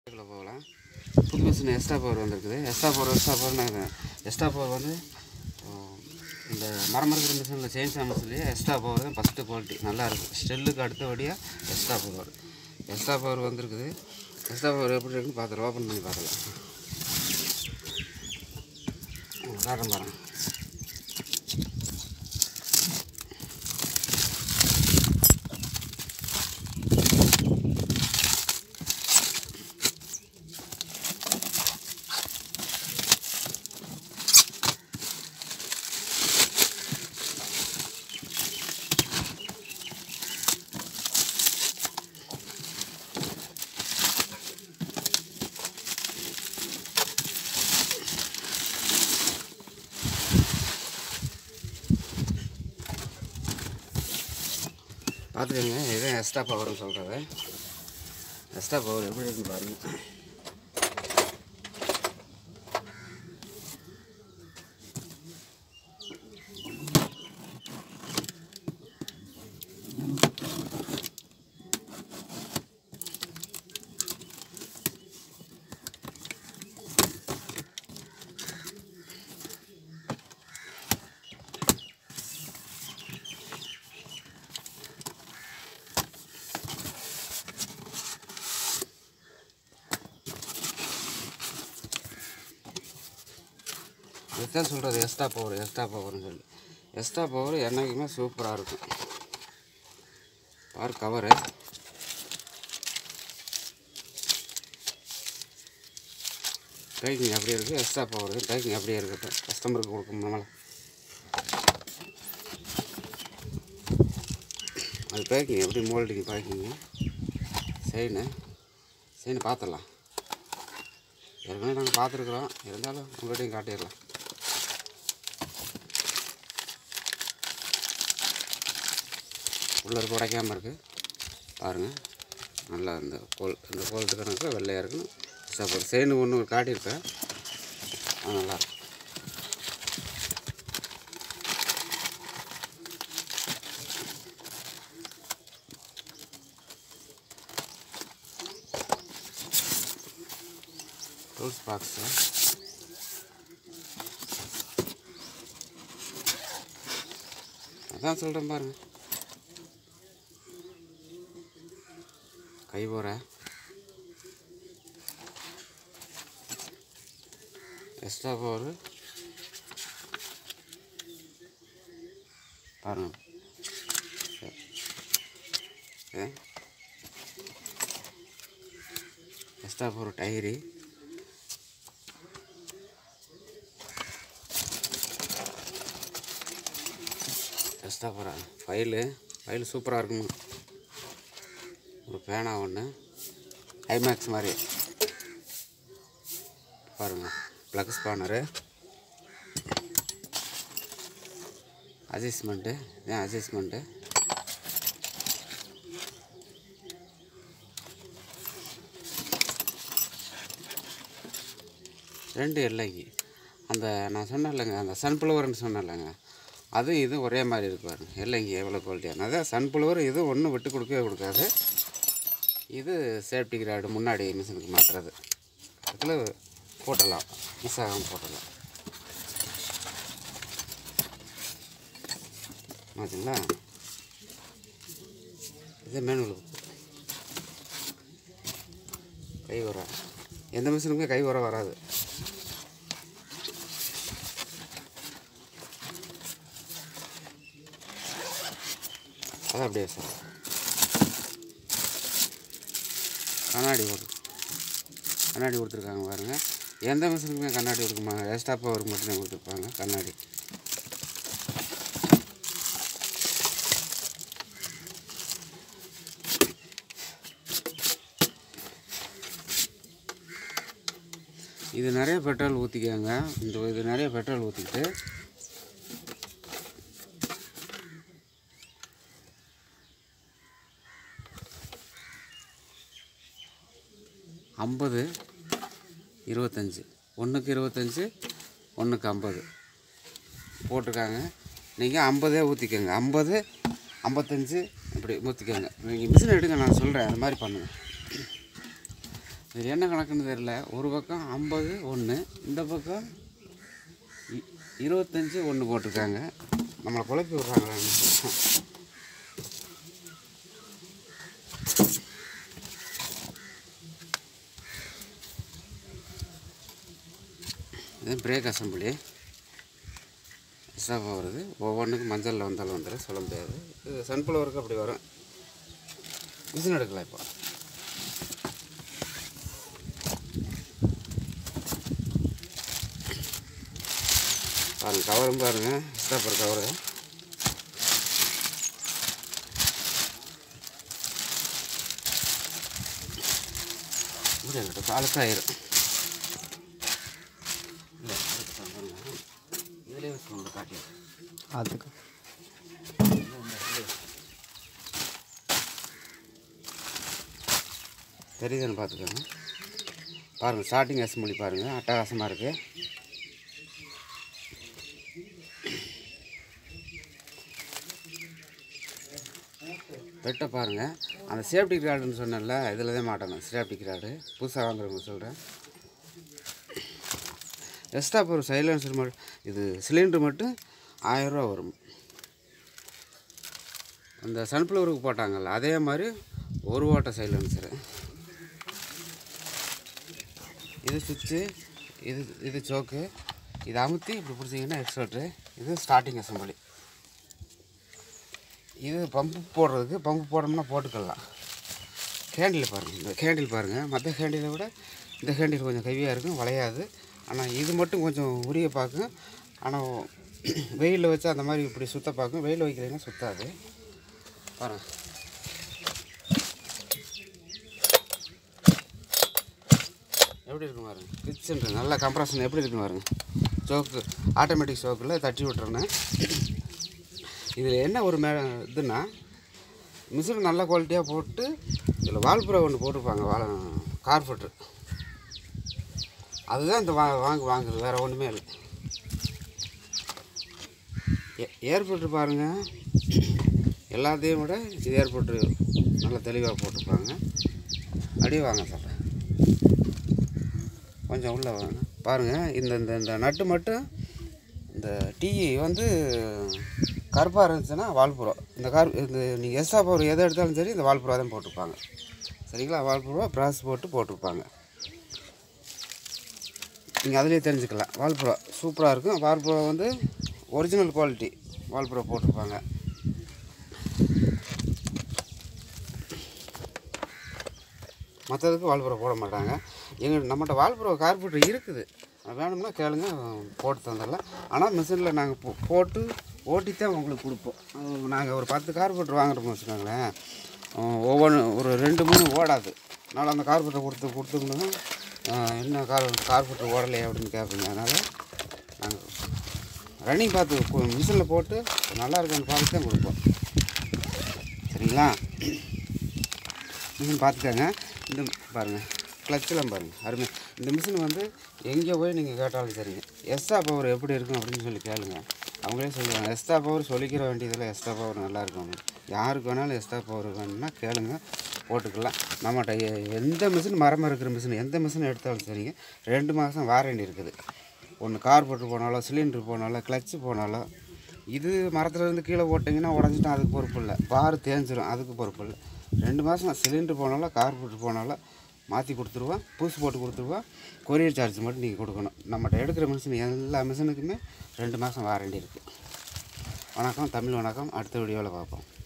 இதுக்குள்ள போகலாம் புது மிஷின் எக்ஸ்ட்ரா பவர் வந்திருக்குது extra power extra power extra power வந்து ஆஹ், இந்த மரம் இருக்கிற மிஷினில் சேஞ்ச் மிஷின்லேயே எக்ஸ்ட்ரா பவர் தான் ஃபஸ்ட்டு குவாலிட்டி நல்லா இருக்கும் ஸ்டெல்லுக்கு அடுத்தபடியாக எக்ஸ்ட்ரா பவர் எக்ஸ்ட்ரா பவர் வந்திருக்குது எக்ஸ்ட்ரா பவர் எப்படி இருக்குன்னு பார்த்துட்டு ஓப்பன் பண்ணி பார்க்கலாம் காட்டம் பாருங்க பார்த்துக்கோங்க இதுதான் எக்ஸ்ட்ரா பவர்னு சொல்கிறது எக்ஸ்ட்ரா பவர் எப்படி இருக்குன்னு பாருங்கள் இதுதான் சொல்கிறது எக்ஸ்ட்ரா பவர் எக்ஸ்ட்ரா பவர்னு சொல்லி எக்ஸ்ட்ரா பவர் என்றைக்குமே சூப்பராக இருக்கும் பார் கவரு பேக்கிங் அப்படியே இருக்குது எக்ஸ்ட்ரா பவர் பேக்கிங் அப்படியே இருக்கட்டும் கஸ்டமருக்கு கொடுக்கணும்னால அது பேக்கிங் எப்படி மோல்டிங் பேக்கிங்கு செயினு செயின் பார்த்துடலாம் ஏற்கனவே நாங்கள் பார்த்துருக்குறோம் இருந்தாலும் உங்கள்கிட்டையும் காட்டிடலாம் உள்ள இருக்க உடைக்காமல் இருக்குது பாருங்கள் நல்லா இந்த கோல் இந்த கோல்ட்டு கணக்கு வெள்ளையாக இருக்குன்னு சாப்பாடு செயின் ஒன்று காட்டியிருப்பேன் அது நல்லாயிருக்கும் டூல்ஸ் பாக்ஸு அதான் சொல்கிறேன் பாருங்க கை போகிற எக்ஸ்ட்ரா பவர் பாருங்க extra power tyre extra power file file சூப்பராக இருக்குமா ஒரு பேனா ஒன்று ஐமேக்ஸ் மாதிரி பாருங்கள் ப்ளக் ஸ்பானரு அட்ஜஸ்ட்மெண்ட்டு இதான் அட்ஜஸ்ட்மெண்ட்டு ரெண்டு எல்லைக்கு அந்த நான் சொன்னேன் இல்லைங்க அந்த சன்ஃப்ளவர்னு சொன்னேன் இல்லைங்க அது இது ஒரே மாதிரி இருக்கு பாருங்க இல்லைங்க எவ்வளோ குவாலிட்டியான அதான் சன்ஃப்ளவர் இது ஒன்றும் விட்டு கொடுக்கவே கொடுக்காது இது சேஃப்டி கிராடு முன்னாடி மிஷினுக்கு மாட்டுறது அதில் போட்டலாம் மிஸ் ஆகாமல் போட்டலாம் மாற்றிங்களா இது மேனுவல் கை உர எந்த மிஷினுக்குமே கை உர வராது அது அப்படியே சார் கண்ணாடி கொடு கண்ணாடி கொடுத்துருக்காங்க பாருங்க எந்த மிஷினுக்குமே கண்ணாடி கொடுக்குமாங்க எக்ஸ்ட்ரா பவருக்கு மட்டும்தான் கொடுத்துருப்பாங்க கண்ணாடி இது நிறைய பெட்ரோல் ஊற்றிக்கங்க இந்த இது நிறைய பெட்ரோல் ஊற்றிக்கிட்டு ஐம்பது இருபத்தஞ்சி ஒன்றுக்கு இருபத்தஞ்சி ஒன்றுக்கு ஐம்பது போட்டிருக்காங்க நீங்கள் ஐம்பதே ஊற்றிக்கோங்க ஐம்பது ஐம்பத்தஞ்சு இப்படி ஊற்றிக்கோங்க நீங்கள் மிஷின் எடுங்க நான் சொல்கிறேன் அது மாதிரி பண்ணுங்கள் இது என்ன கணக்குன்னு தெரியல ஒரு பக்கம் ஐம்பது ஒன்று இந்த பக்கம் இ- இருபத்தஞ்சு ஒன்று போட்டிருக்காங்க நம்மளை குழப்பி விட்றாங்களான்னு இது பிரேக் அசம்பிளி எக்ஸ்ட்ராவாக வருது ஒவ்வொன்றுக்கும் மஞ்சளில் வந்தாலும் வந்துடும் சொல்ல முடியாது இது சன்ஃப்ளவருக்கு அப்படி வரும் மிஷின் எடுக்கலாம் இப்போ பாருங்க கவரும் பாருங்க ஸ்டாப்பர் கவரு இப்படி இருக்கட்டும் காலுக்காயிரும் இல்லை இதுலேயே வச்சு காட்டி அதுக்கு தெரியுதுன்னு பார்த்துக்கோங்க பாருங்கள் ஸ்டார்டிங் அசம்பிளி பாருங்கள் அட்டகாசமாக இருக்குது பெட்டை பாருங்கள் அந்த சேஃப்டி கிராடுன்னு சொன்னேன்ல இதில் தான் மாட்டணும் சேஃப்டி கிராடு புதுசாக வாங்குறவங்க சொல்கிறேன் எக்ஸ்ட்ரா ஒரு சைலன்சர் மட்டும் இது சிலிண்டர் மட்டும் ஆயரூவா வரும் அந்த சன்ஃப்ளவருக்கு போட்டாங்கல்ல அதே மாதிரி ஒரு ஓட்ட சைலன்சரு இது சுவிட்சு இது இது சோக்கு இது அமுத்தி இப்படி பிடிச்சிங்கன்னா எக்ஸ்ட்ராட்ரு இது ஸ்டார்டிங் அசம்பிளி இது பம்பு போடுறதுக்கு பம்பு போடணும்னா போட்டுக்கலாம் கேண்டில் பாருங்கள் இந்த கேண்டில் பாருங்கள் மற்ற கேண்டிலை விட இந்த கேண்டில் கொஞ்சம் ஹெவியாக இருக்கும் வளையாது ஆனால் இது மட்டும் கொஞ்சம் உரிய பார்க்கும் ஆனால் வெயிலில் வச்சு அந்த மாதிரி இப்படி சுத்த பார்க்கும் வெயிலில் வைக்கிறீங்கன்னா சுத்தாது பாருங்கள் எப்படி இருக்கும் பாருங்க கிச்சன் நல்லா கம்ப்ரஷன் எப்படி இருக்கும் பாருங்க சோக்கு ஆட்டோமேட்டிக் சோக்கில் தட்டி விட்டுறேன்னு இதில் என்ன ஒரு மே இதுன்னா மிஷின் நல்ல குவாலிட்டியாக போட்டு இதில் வால்புரா ஒன்று போட்டிருப்பாங்க வாழ கார்பெட்ரு அதுதான் இந்த வா வாங்க வாங்குறது வேறு ஒன்றுமே இல்லை ஏ- ஏர்பெட்ரு பாருங்கள் எல்லாத்தையும் விட இது ஏர்பெட்ரு நல்லா தெளிவாக போட்டிருப்பாங்க அப்படியே வாங்க சார் கொஞ்சம் உள்ளே வாங்க பாருங்கள் இந்த இந்த இந்த நட்டு மட்டும் இந்த டீ வந்து கருப்பாக இருந்துச்சுன்னா வால்புரோ இந்த கார் இந்த நீங்கள் எஸ்ஆ பவர் எதை எடுத்தாலும் சரி இந்த வால்புரோ தான் போட்டிருப்பாங்க சரிங்களா வால்புரோ ப்ராஸ் போட்டு போட்டிருப்பாங்க நீங்கள் அதிலே தெரிஞ்சுக்கலாம் வால்புரோ சூப்பராக இருக்கும் வால்புரோ வந்து ஒரிஜினல் குவாலிட்டி வால்புரோ போட்டிருப்பாங்க மற்றதுக்கு வால்புரோ போட மாட்டாங்க எங்கள் நம்மகிட்ட வால்புரோ கார்பெட்டர் இருக்குது அது வேணும்னா கேளுங்க போட்டு தந்துடலாம் ஆனால் மிஷினில் நாங்கள் போ போட்டு ஓட்டி தான் உங்களுக்கு கொடுப்போம் நாங்கள் ஒரு பத்து கார்பெட்டர் வாங்குறோம்னு வச்சுக்கோங்களேன் ஒவ்வொன்று ஒரு ரெண்டு மூணு ஓடாது அதனால் அந்த கார்பெட்டர் கொடுத்து கொடுத்தோம்னா என்ன கார் கார்பெட்டர் ஓடலையே அப்படின்னு கேட்பீங்க அதனால் நாங்கள் ரன்னிங் பார்த்து மிஷினில் போட்டு நல்லா இருக்கான்னு பார்த்து தான் கொடுப்போம் சரிங்களா மிஷின் பார்த்துக்கோங்க இந்த பாருங்கள் கிளச்செலாம் பாருங்கள் அருமை இந்த மிஷின் வந்து எங்கே போய் நீங்கள் கேட்டாலும் சரிங்க எஸ்டா பவர் எப்படி இருக்கும் அப்படின்னு சொல்லி கேளுங்க அவங்களே சொல்லுவாங்க எஸ்டா பவர் சொல்லிக்கிற வேண்டியதில் எஸ்டா பவர் நல்லா இருக்கும் யாருக்கு வேணாலும் எஸ்டா பவர் வேணும்னா கேளுங்க போட்டுக்கலாம் நம்மகிட்ட எ- எந்த மிஷின் மரமாக இருக்கிற மிஷின் எந்த மிஷின் எடுத்தாலும் சரிங்க ரெண்டு மாதம் வாரண்டி இருக்குது ஒன்று கார்பெட்டர் போனாலும் சிலிண்டர் போனாலும் கிளச்சு போனாலும் இது மரத்துல இருந்து கீழே போட்டிங்கன்னா உடஞ்சிட்டா அதுக்கு பொறுப்பு இல்லை பார் தேஞ்சிரும் அதுக்கு பொறுப்பு இல்லை ரெண்டு மாதம் சிலிண்டர் போனாலும் கார்பெட்டர் போனாலும் மாற்றி கொடுத்துருவோம் பூசி போட்டு கொடுத்துருவோம் கொரியர் சார்ஜ் மட்டும் நீங்கள் கொடுக்கணும் நம்மகிட்ட எடுக்கிற மிஷின் எல்லா மிஷினுக்குமே ரெண்டு மாதம் வாரண்டி இருக்குது வணக்கம் தமிழ் வணக்கம் அடுத்த வீடியோவில் பார்ப்போம்